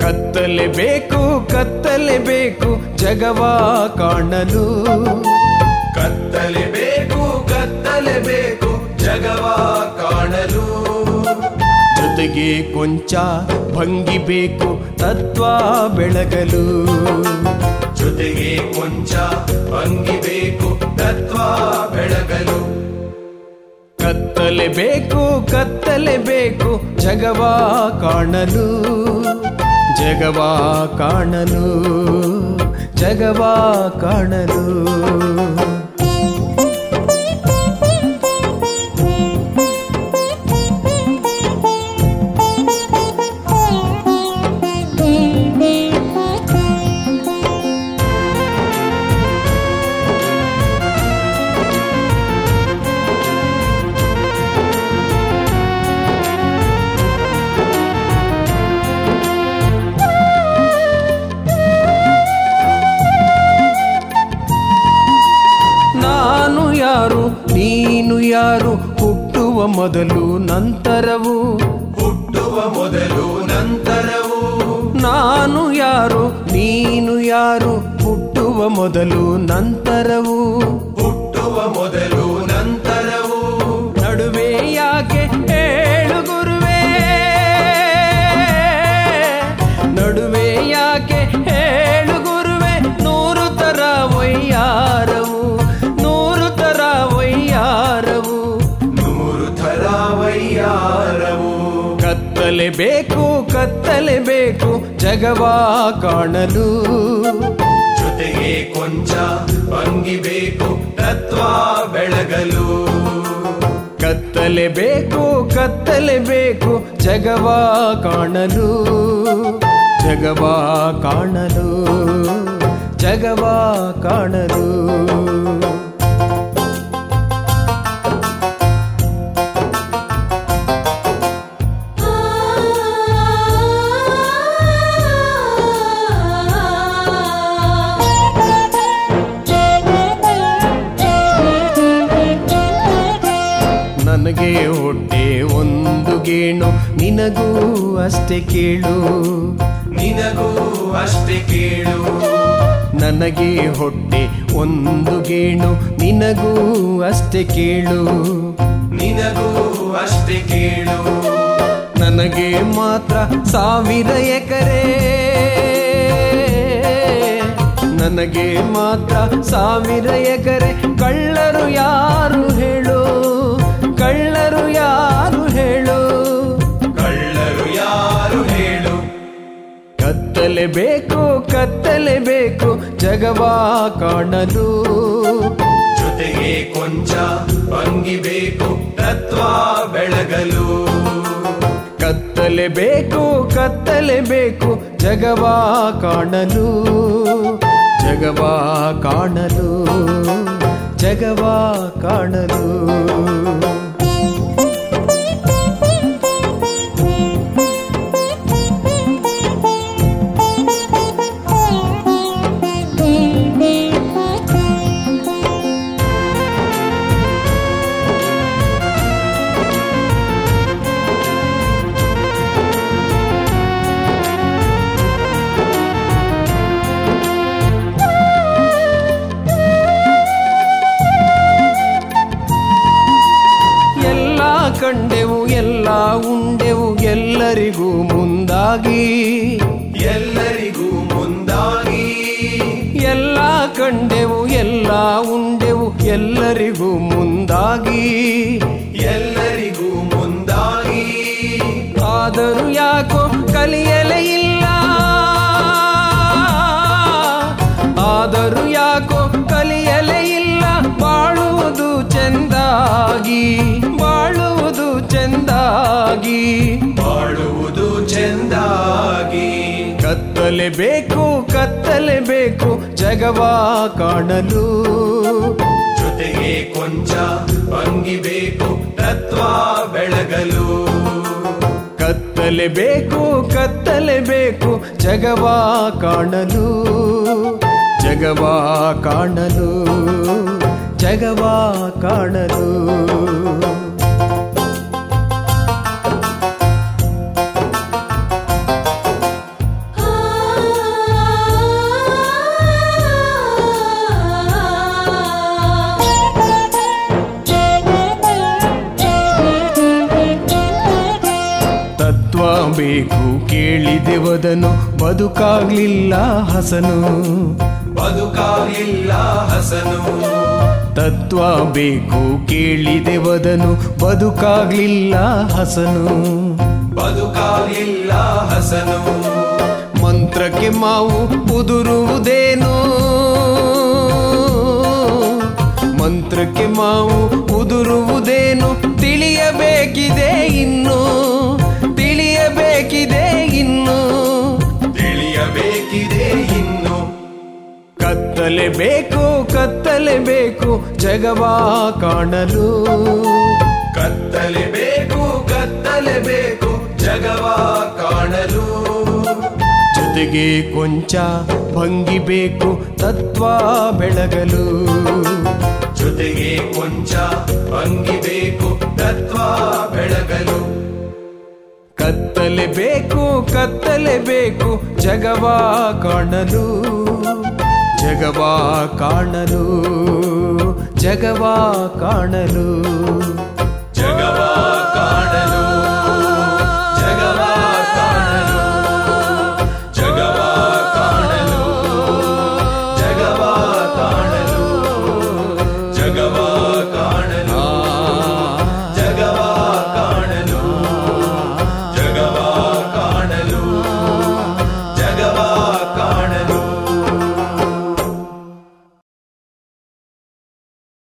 ಕತ್ತಲೆಬೇಕು ಕತ್ತಲೆಬೇಕು ಜಗವ ಕಾಣಲು ಕತ್ತಲೆಬೇಕು ಕತ್ತಲೆಬೇಕು ಜಗವ ಕಾಣಲು ಜೊತೆಗೆ ಕೊಂಚ ಭಂಗಿ ಬೇಕು ತತ್ವ ಬೆಳಗಲು ಜೊತೆಗೆ ಕೊಂಚ ಭಂಗಿಬೇಕು ತತ್ವ ಬೆಳಗಲು ಕತ್ತಲೆಬೇಕು ಕತ್ತಲೆಬೇಕು ಜಗವ ಕಾಣಲು ಜಗವ ಕಾಣಲು ಜಗವ ಕಾಣಲು ನಾನು ಯಾರು ನೀನು ಯಾರು ಹುಟ್ಟುವ ಮೊದಲು ನಂತರವು ಹುಟ್ಟುವ ಮೊದಲು ನಂತರವು ನಾನು ಯಾರು ನೀನು ಯಾರು ಹುಟ್ಟುವ ಮೊದಲು ನಂತರವು ಹುಟ್ಟುವ ಮೊದಲು ನಂತರವು ನಡುವೆ ಯಾಕೆ ಹೇಳು ಗುರುವೇ ನಡುವೆ ಯಾಕೆ ಹೇಳು ಗುರುವೆ ನೂರು ತರ ವೈಯಾರವು ನೂರು ತರ ವೈಯಾರವು ನೂರು ಥರ ವೈಯಾರವು ಕತ್ತಲೆಬೇಕು ಕತ್ತಲೆಬೇಕು ಜಗವ ಕಾಣಲು ಜೊತೆಗೆ ಕೊಂಚ ಭಂಗಿಬೇಕು ತತ್ವ ಬೆಳಗಲು ಕತ್ತಲೆಬೇಕು ಕತ್ತಲೆಬೇಕು ಜಗವ ಕಾಣಲು ಜಗವ ಕಾಣಲು ಜಗವ ಕಾಣಲು ನನಗೆ ಹೊಟ್ಟೆ ಒಂದು ಗೇಣು ನಿನಗೂ ಅಷ್ಟೇ ಕೇಳು ನಿನಗೂ ಅಷ್ಟೇ ಕೇಳು ನನಗೆ ಹೊಟ್ಟೆ ಒಂದು ಗೇಣು ನಿನಗೂ ಅಷ್ಟೇ ಕೇಳು ನಿನಗೂ ಅಷ್ಟೇ ಕೇಳು ನನಗೆ ಮಾತ್ರ ಸಾವಿರ ಎಕರೆ ನನಗೆ ಮಾತ್ರ ಸಾವಿರ ಎಕರೆ ಕಳ್ಳರು ಯಾರು ಹೇಳು ಕಳ್ಳರು ಯಾರು ಹೇಳು ಕಳ್ಳರು ಯಾರು ಹೇಳು ಕತ್ತಲೆಬೇಕು ಕತ್ತಲೆಬೇಕು ಜಗವ ಕಾಣಲು ಜೊತೆಗೆ ಕೊಂಚ ಭಂಗಿಬೇಕು ತತ್ವ ಬೆಳಗಲು ಕತ್ತಲೆಬೇಕು ಕತ್ತಲೆಬೇಕು ಜಗವ ಕಾಣಲು ಜಗವ ಕಾಣಲು ಜಗವ ಕಾಣಲು ಎಲ್ಲ ಕಂಡೆವು ಎಲ್ಲ ಉಂಡೆವು ಎಲ್ಲರಿಗೂ ಮುಂದಾಗಿ ಎಲ್ಲರಿಗೂ ಮುಂದಾಗಿ ಎಲ್ಲ ಕಂಡೆವು ಎಲ್ಲ ಉಂಡೆವು ಎಲ್ಲರಿಗೂ ಮುಂದಾಗಿ ಎಲ್ಲರಿಗೂ ಮುಂದಾಗಿ ಆದರೂ ಯಾಕೋ ಕಲಿಯಲೇ ಇಲ್ಲ ಆದರೂ ಯಾಕೋ ಕಲಿಯಲೇ ಇಲ್ಲ ಬಾಳುವುದು ಚೆಂದಾಗಿ ಬಾಳುವುದು ಚೆಂದಾಗಿ ಬಾಳುವುದು ಚೆಂದಾಗಿ ಕತ್ತಲೆಬೇಕು ಕತ್ತಲೆಬೇಕು ಜಗವ ಕಾಣಲು ಜೊತೆಗೆ ಕೊಂಚ ಭಂಗಿಬೇಕು ತತ್ವ ಬೆಳಗಲು ಕತ್ತಲೆಬೇಕು ಕತ್ತಲೆಬೇಕು ಜಗವ ಕಾಣಲು ಜಗವ ಕಾಣಲು ಜಗವ ಕಾಣಲು ಆ ಬೇಕು ಕೇಳಿದೆವದನು ಬದುಕಾಗ್ಲಿಲ್ಲ ಹಸನು ಬದುಕಾಗಿಲ್ಲ ಹಸನು ತತ್ವ ಬೇಕು ಕೇಳಿದೆವದನು ಬದುಕಾಗ್ಲಿಲ್ಲ ಹಸನು ಬದುಕಾಗಿಲ್ಲ ಹಸನು ಮಂತ್ರಕ್ಕೆ ಮಾವು ಉದುರುವುದೇನು ಮಂತ್ರಕ್ಕೆ ಮಾವು ಉದುರುವುದೇನು ತಿಳಿಯಬೇಕಿದೆ ಇನ್ನು ತಿಳಿಯಬೇಕಿದೆ ಇನ್ನು ತಿಳಿಯಬೇಕಿದೆ ಇನ್ನು ಕತ್ತಲೆ ಬೇಕು ಕತ್ತಲೆ ಬೇಕು ಜಗವಾ ಕಾಣಲು ಕತ್ತಲೆ ಬೇಕು ಕತ್ತಲೆ ಬೇಕು ಜಗವ ಕಾಣಲು ಜೊತೆಗೆ ಕೊಂಚ ಭಂಗಿ ಬೇಕು ತತ್ವ ಬೆಳಗಲು ಜೊತೆಗೆ ಕೊಂಚ ಭಂಗಿ ಬೇಕು ತತ್ವ ಬೆಳಗಲು ಕತ್ತಲೆ ಬೇಕು ಕತ್ತಲೆ ಬೇಕು ಜಗವಾ ಕಾಣಲು ಜಗವಾ ಕಾಣಲು ಜಗವಾ ಕಾಣಲು